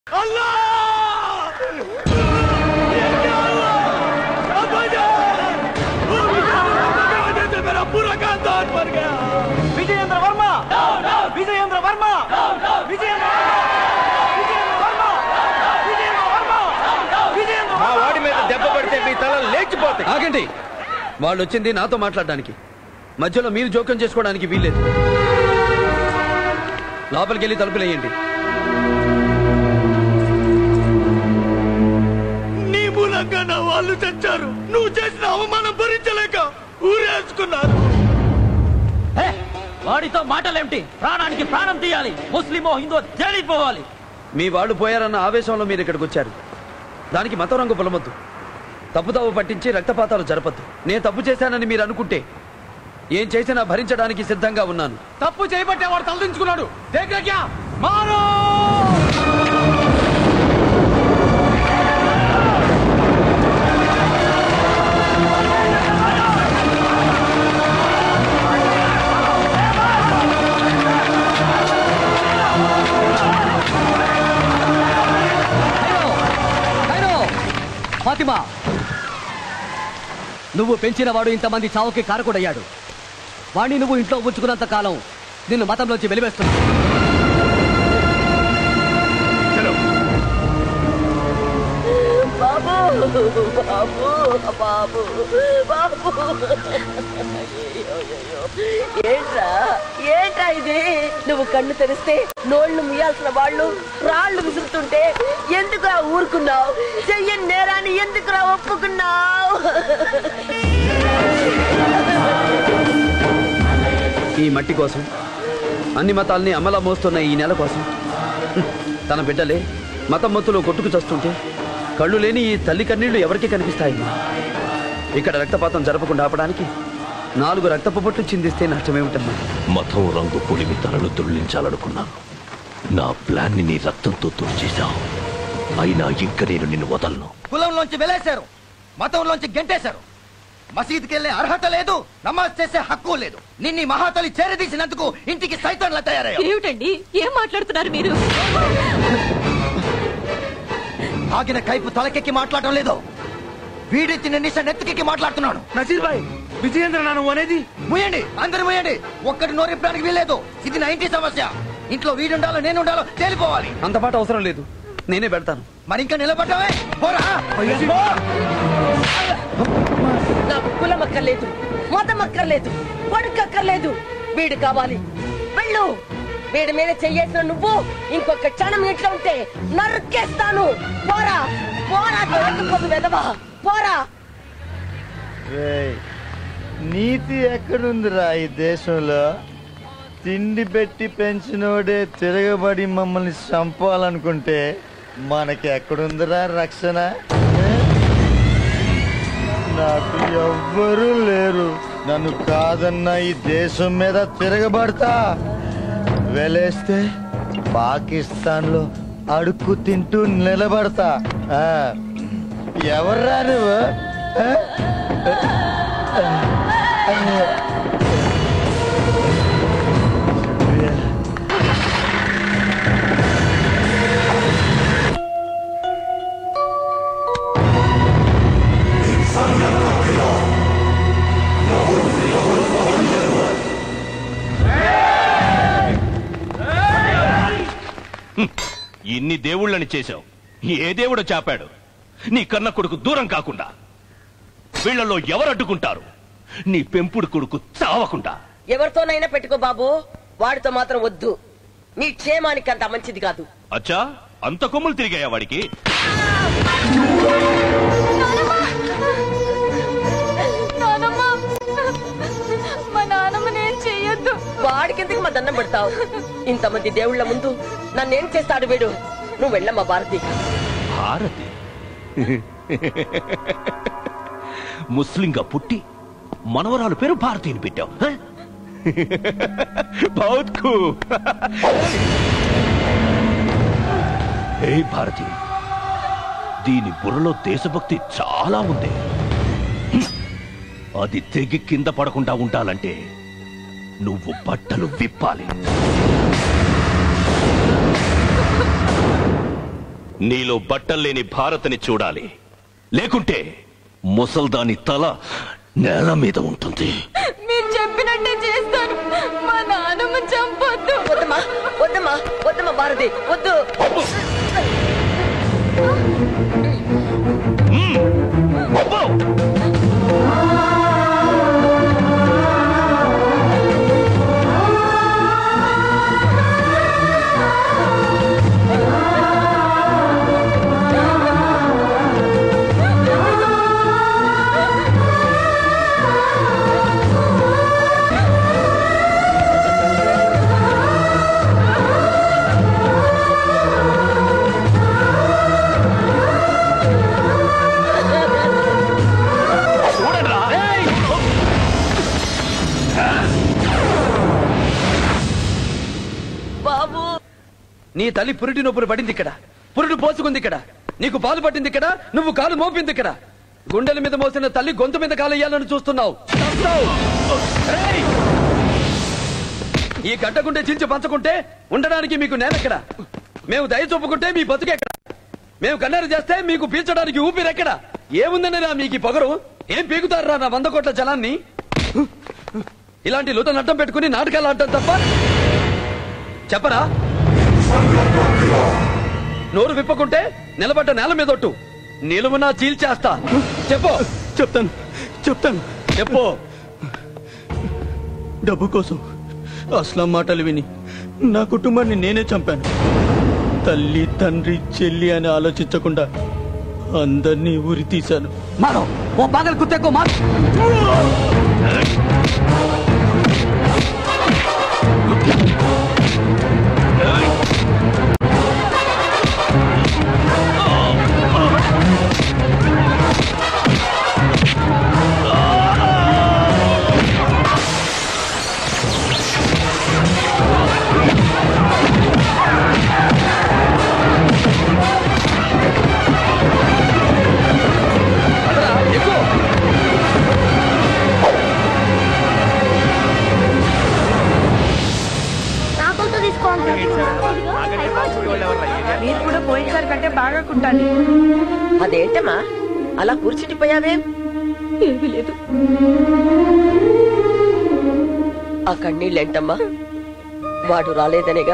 విజయేంద్ర వర్మ విజయేంద్ర వర్మ విజయేంద్ర విజయేంద్ర వర్మ విజయేంద్ర వర్మ విజయేంద్ర మా వాడి మీద దెబ్బ పడితే మీ తల లేచిపోతాయి ఆగండి వాళ్ళు వచ్చింది నాతో మాట్లాడడానికి మధ్యలో మీరు జోక్యం చేసుకోవడానికి వీల్లేదు లోపలికి వెళ్ళి తలుపులేయండి నీ మూలంగా నా వాళ్ళు చచ్చారు నువ్వు చేసిన అవమానం భరించలేక ఊరేసుకున్నారు ఏ, వాడితో మాటలేమిటి ప్రాణానికి ప్రాణం తీయాలి ముస్లిమో హిందూ తేలిపోవాలి మీ వాళ్ళు పోయారన్న ఆవేశంలో మీరు ఇక్కడికి వచ్చారు దానికి మతం రంగు పొలమొద్దు తప్పుతావు పట్టించి రక్తపాతాలు జరపద్దు నేను తప్పు చేశానని మీరు అనుకుంటే ఏం చేసినా భరించడానికి సిద్ధంగా ఉన్నాను తప్పు చేయబట్టే వాడు తలదించుకున్నాడు దగ్గరగా మారు ఫాతిమా నువ్వు పెంచిన వాడు ఇంతమంది చావుకి కారకుడయ్యాడు వాణ్ణి నువ్వు ఇంట్లో ఉంచుకున్నంత కాలం నిన్ను మతంలోంచి వెలివేస్తున్నా బాబు బాబు బాబు బాబు ఏంట్రా ఏంట్రా ఇది నువ్వు కన్ను తెరిస్తే నోళ్లు ముయ్యాల్సిన వాళ్ళు రాళ్ళు విసురుతుంటే ఎందుకురా ఊరుకున్నావు చెయ్యని నేరాన్ని ఎందుకురా ఒప్పుకున్నావు ఈ మట్టి కోసం అన్ని మతాల్ని అమలా మోస్తున్న ఈ నెల కోసం హ్మ్, తన బిడ్డలే మతం మత్తులో కొట్టుకు చస్తుంటే కళ్ళు లేని ఈ తల్లి కన్నీళ్లు ఎవరికి కనిపిస్తాయి ఇక్కడ రక్తపాతం జరపకుండా ఆపడానికి నాలుగు రక్తపు పొట్లు చిందిస్తే నష్టమేమిటమ్మా మతం రంగు పొడిమి తలలు దొర్లించాలనుకున్నాను నా ప్లాన్ ని నీ రక్తంతో తుడిచేశావు అయినా ఇంక నేను నిన్ను వదలను కులంలోంచి వెలేశారు మతంలోంచి గెంటేశారు మసీద్కి వెళ్ళే అర్హత లేదు నమాజ్ చేసే హక్కు లేదు నిన్ని మహాతలి చేరదీసినందుకు ఇంటికి సైతంలా తయారయ్యావు ఏమిటండి ఏం మాట్లాడుతున్నారు మీరు ఆగిన కైపు తలకెక్కి మాట్లాడటం లేదు వీడి తిన్న నిశ నెత్తికెక్కి మాట్లాడుతున్నాడు నసీర్ భాయ్ విజయేంద్ర నాను అనేది ముయండి అందరు ముయండి ఒక్కటి నోరిప్పడానికి వీల్లేదు ఇది నా ఇంటి సమస్య ఇంట్లో వీడుండాలో నేను ఉండాలో తేలిపోవాలి అంత మాట అవసరం లేదు నేనే పెడతాను మరి ఇంకా నిలబడ్డావే పోరా నాకు కులం అక్కర్లేదు మతం అక్కర్లేదు కొడుకు అక్కర్లేదు వీడు కావాలి వెళ్ళు వీడి మీద చెయ్యేసిన నువ్వు ఇంకొక క్షణం ఇంట్లో ఉంటే నరుక్కేస్తాను పోరా పోరా దొరకపోదు వెదవా పోరా నీతి ఎక్కడుందిరా ఈ దేశంలో తిండి పెట్టి పెంచినోడే తిరగబడి మమ్మల్ని చంపాలనుకుంటే మనకి ఎక్కడుందిరా రక్షణ నాకు ఎవ్వరూ లేరు నన్ను కాదన్న ఈ దేశం మీద తిరగబడతా వెలేస్తే పాకిస్తాన్లో అడుక్కు తింటూ నిలబడతా ఆ, ఎవర్రా నువ్వు ఆ? ఇన్ని దేవుళ్ళని చేశావు ఏ దేవుడు చాపాడు నీ కన్న కొడుకు దూరం కాకుండా వీళ్ళలో ఎవరు అడ్డుకుంటారు నీ పెంపుడు కొడుకు చావకుండా ఎవరితోనైనా పెట్టుకో బాబు వాడితో మాత్రం వద్దు మీ క్షేమానికి అంత మంచిది కాదు అచ్చా అంత కొమ్ములు తిరిగాయా వాడికి మా నాన్నమ్మనేం చెయ్యొద్దు వాడికెందుకు మా దండం పెడతావు ఇంతమంది దేవుళ్ళ ముందు నన్నేం చేస్తాడు వీడు నువ్వు వెళ్ళమ్మా భారతి భారతి ముస్లింగా పుట్టి మనవరాలు పేరు భారతిని పెట్టావు హ? బహుత్ ఖూబ్. హే భారతి దీని బుర్రలో దేశభక్తి చాలా ఉంది అది తెగి కింద పడకుండా ఉండాలంటే నువ్వు బట్టలు విప్పాలి నీలో బట్టల్లేని భారతని చూడాలి లేకుంటే ముసల్దాని తల నేల మీద ఉంటుంది మీరు చెప్పినట్టే చేస్తాను మా నాన్నమ్మ చంపొద్దు వద్దమ్మా వద్దమ్మా వద్దమ్మా భారతి వద్దు అబ్బో! చూడండిరా. బాబు నీ తల్లి పురిటి నొప్పులు పడింది ఇక్కడ పురుడు పోసుకుంది ఇక్కడ నీకు పాలు పట్టింది ఇక్కడ నువ్వు కాలు మోపింది ఇక్కడ గుండెల మీద మోసిన తల్లి గొంతు మీద కాలయ్యాలని చూస్తున్నావు చస్తావు. ఏయ్! ఈ గడ్డ గుండె చించి పంచకుంటే ఉండడానికి మీకు నేనెక్కడ మేము దయ చూపుకుంటే మీ బతుకెక్కడ మేము కన్నెర చేస్తే మీకు పీల్చడానికి ఊపిరెక్కడ ఏముందనేరా మీకు ఈ పొగరు ఏం పీకుతారా నా వంద కోట్ల జలాన్ని ఇలాంటి లుత నట్టం పెట్టుకుని నాటకాలు ఆడటం తప్ప చెప్పరా నోరు విప్పకుంటే నిలబడ్డ నేల మీదొట్టు నిలువునా చీల్చేస్తా చెప్పు చెప్తాను చెప్తాను చెప్పు డబ్బు కోసం అస్లాం మాటలు విని నా కుటుంబాన్ని నేనే చంపాను తల్లి తండ్రి చెల్లి అని ఆలోచించకుండా అందరినీ ఉరి తీశాను मारो वो पागल कुत्ते को मार పదరా, ఎక్కు. నాకొద్దు తీసుకోండి మీరు కూడా పోయినసారి కంటే బాగా కుట్టాలి అదేంటమ్మా అలా కూర్చుండిపోయావే ఏమీ లేదు ఆ కన్నీళ్ళేంటమ్మా వాడు రాలేదనేగా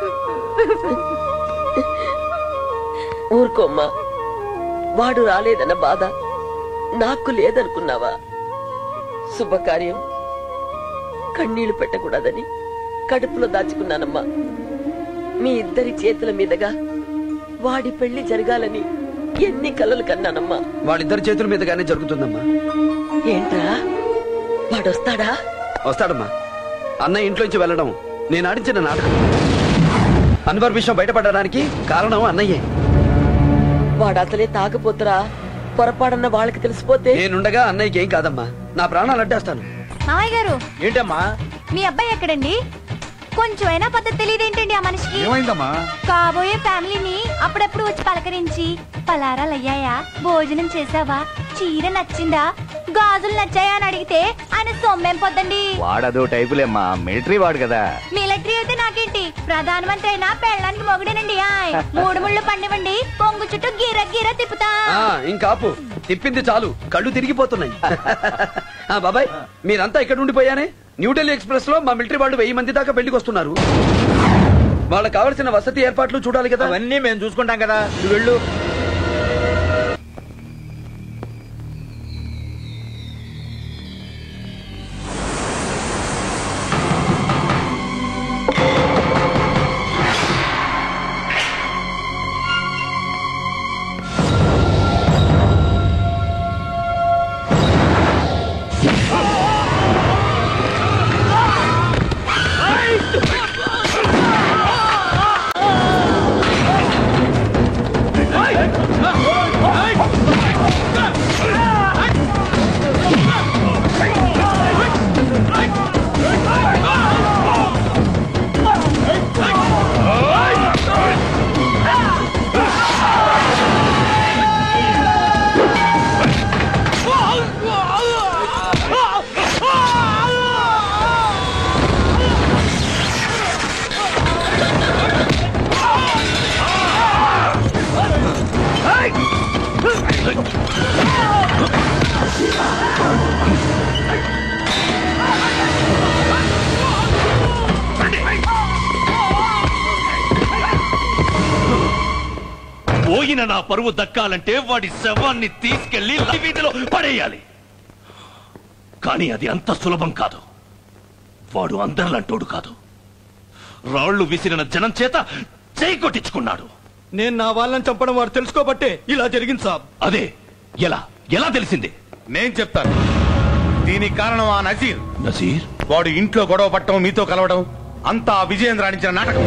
ఊరుకోమ్మా వాడు రాలేదన్న బాధ నాకు లేదనుకున్నావా శుభకార్యం కన్నీళ్లు పెట్టకూడదని కడుపులో దాచుకున్నానమ్మా మీ ఇద్దరి చేతుల మీదుగా వాడి పెళ్లి జరగాలని ఎన్ని కలలు కన్నానమ్మా వాళ్ళిద్దరి చేతుల మీదుగానే జరుగుతుందమ్మా ఏంట్రా వాడొస్తాడా వస్తాడమ్మా అన్నయ్య ఇంట్లోంచి వెళ్ళడం నేను ఆడించిన నాటకం అన్వర్ విషయం బయటపడడానికి కారణం అన్నయ్యే వాడు అసలే తాకపోతురా పొరపాడన్న వాళ్ళకి తెలిసిపోతే నేనుండగా అన్నయ్యకి ఏం కాదమ్మా నా ప్రాణాలు అడ్డేస్తాను మామయ్య గారు ఏంటమ్మా మీ అబ్బాయి ఎక్కడండి కొంచెం అయినా పద్ధతి తెలియదేంటండి ఆ మనిషికి ఏమైందమ్మా కాబోయే ఫ్యామిలీని అప్పుడప్పుడు వచ్చి పలకరించి పలారాలు అయ్యాయా భోజనం చేసావా చీర నచ్చిందా గాజులు నచ్చాయా అని అడిగితే ఆయన సొమ్మేం పొద్దండి వాడదో టైపులేమ్మా మిలిటరీ వాడు కదా మిలిటరీ అయితే నాకేంటి ప్రధానమంత్రి అయినా పెళ్ళడానికి మొగుడేనండి ఆయ్ మూడు ముళ్ళు పండివ్వండి పొంగు చుట్టూ గీర గీర తిప్పుతా ఆ, ఇంకాపు తిప్పింది చాలు కళ్ళు తిరిగిపోతున్నాయి ఆ, బాబాయ్ మీరంతా ఇక్కడ ఉండిపోయానే న్యూఢిల్లీ ఎక్స్ప్రెస్ లో మా మిలిటరీ వాళ్ళు వెయ్యి మంది దాకా పెళ్లికి వస్తున్నారు వాళ్ళకి కావలసిన వసతి ఏర్పాట్లు చూడాలి కదా అవన్నీ మేము చూసుకుంటాం కదా నువ్వు వెళ్ళు ఏయ్! పోయిన నా పరువు దక్కాలంటే వాడి శవాన్ని తీసుకెళ్లి వీధిలో పడేయాలి కానీ అది అంత సులభం కాదు వాడు అందరిలంటోడు కాదు రాళ్లు విసిరిన జనం చేత చేయి కొట్టించుకున్నాడు నేను నా వాళ్ళని చంపడం వాడు తెలుసుకోబట్టే ఇలా జరిగింది సాబ్ అదే ఎలా ఎలా తెలిసింది నేను చెప్తాను దీనికి కారణం ఆ నజీర్ నజీర్ వాడు ఇంట్లో గొడవ పట్టడం మీతో కలవడం అంతా ఆ విజయేంద్ర ఆడించిన నాటకం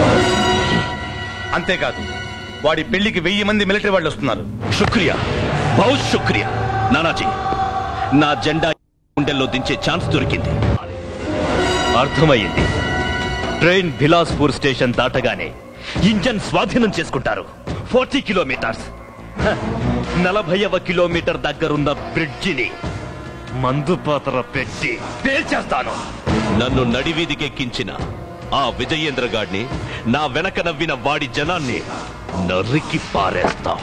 అంతేకాదు వాడి పెళ్లికి వెయ్యి మంది మిలిటరీ వాళ్ళు వస్తున్నారు శుక్రియా బహుత్ శుక్రియా నానాజీ నా జెండా గుండెల్లో దించే ఛాన్స్ దొరికింది అర్థమైంది ట్రైన్ బిలాస్పూర్ స్టేషన్ దాటగానే ఇంజన్ స్వాధీనం చేసుకుంటారు ఫార్టీ కిలోమీటర్స్ హ, నలభైవ కిలోమీటర్ దగ్గరున్న బ్రిడ్జిని మందు పాత్ర పెట్టి పేల్చేస్తాను నన్ను నడివీధికెక్కించిన ఆ విజయేంద్ర గాడిని నా వెనక నవ్విన వాడి జనాన్ని నరికి పారేస్తాం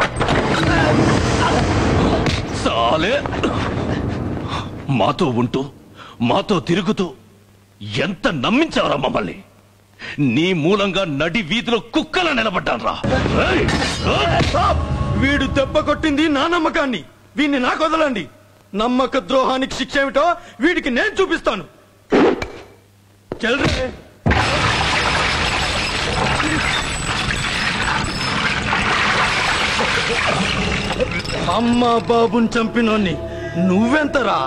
సాలే మాతో ఉంటూ మాతో తిరుగుతూ ఎంత నమ్మించారా మమ్మల్ని నీ మూలంగా నడి వీధిలో కుక్కలా నిలబడ్డాన్రా ఏయ్! సాబ్ వీడు దెబ్బ కొట్టింది నా నమ్మకాన్ని వీడిని నాకు వదలండి నమ్మక ద్రోహానికి శిక్ష ఏమిటో వీడికి నేను చూపిస్తాను చెల్రే అమ్మ బాబుని చంపినోన్ని నువ్వెంతరా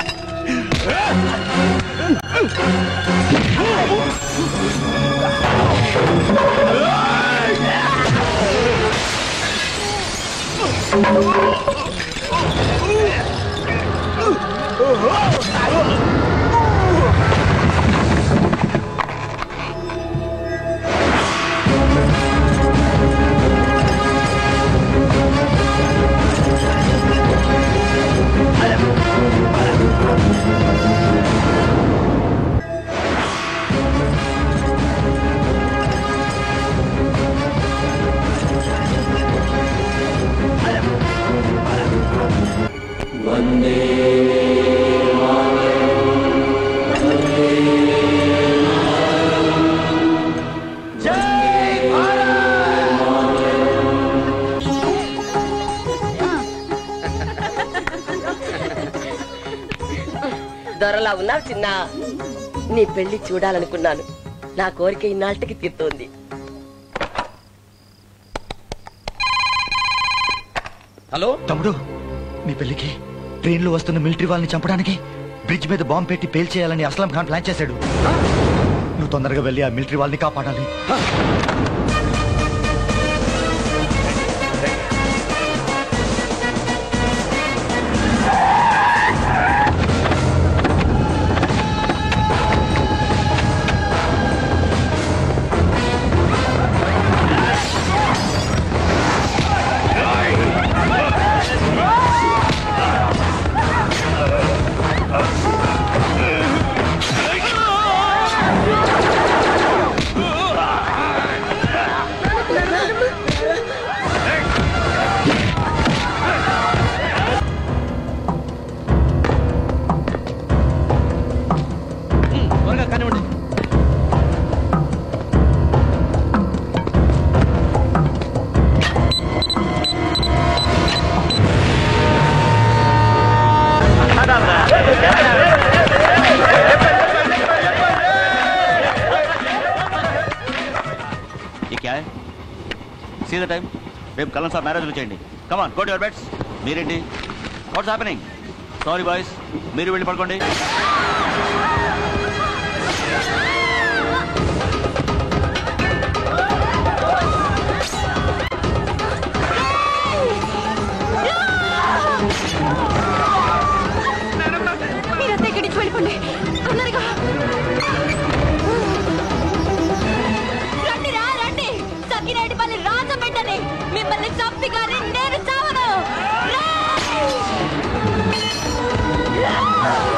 దొరలా ఉన్నావు చిన్న నీ పెళ్లి చూడాలనుకున్నాను నా కోరిక ఇన్నాళ్ళకి తీరుతోంది హలో తమ్ముడు మీ పెళ్లికి ట్రైన్లో వస్తున్న మిలిటరీ వాళ్ళని చంపడానికి బ్రిడ్జ్ మీద బాంబు పెట్టి పేల్చేయాలని అస్లాం ఖాన్ ప్లాన్ చేశాడు నువ్వు తొందరగా వెళ్ళి ఆ మిలిటరీ వాళ్ళని కాపాడాలి త్వరగా కానివ్వండి ये क्या है సీ ద టైం రేపు కలం సార్ మ్యారేజ్లో చేయండి come on go to your beds మీరేంటి వాట్స్ హ్యాపెనింగ్ సారీ బాయ్స్ మీరు వెళ్ళి పడుకోండి మీరంతా ఇక్కడి నుంచి వెళ్ళిపోండి తొందరగా రండి రా రండి సకినేటిపల్లి రాజం పెట్టని మిమ్మల్ని చంపి కానీ నేను చావను రా!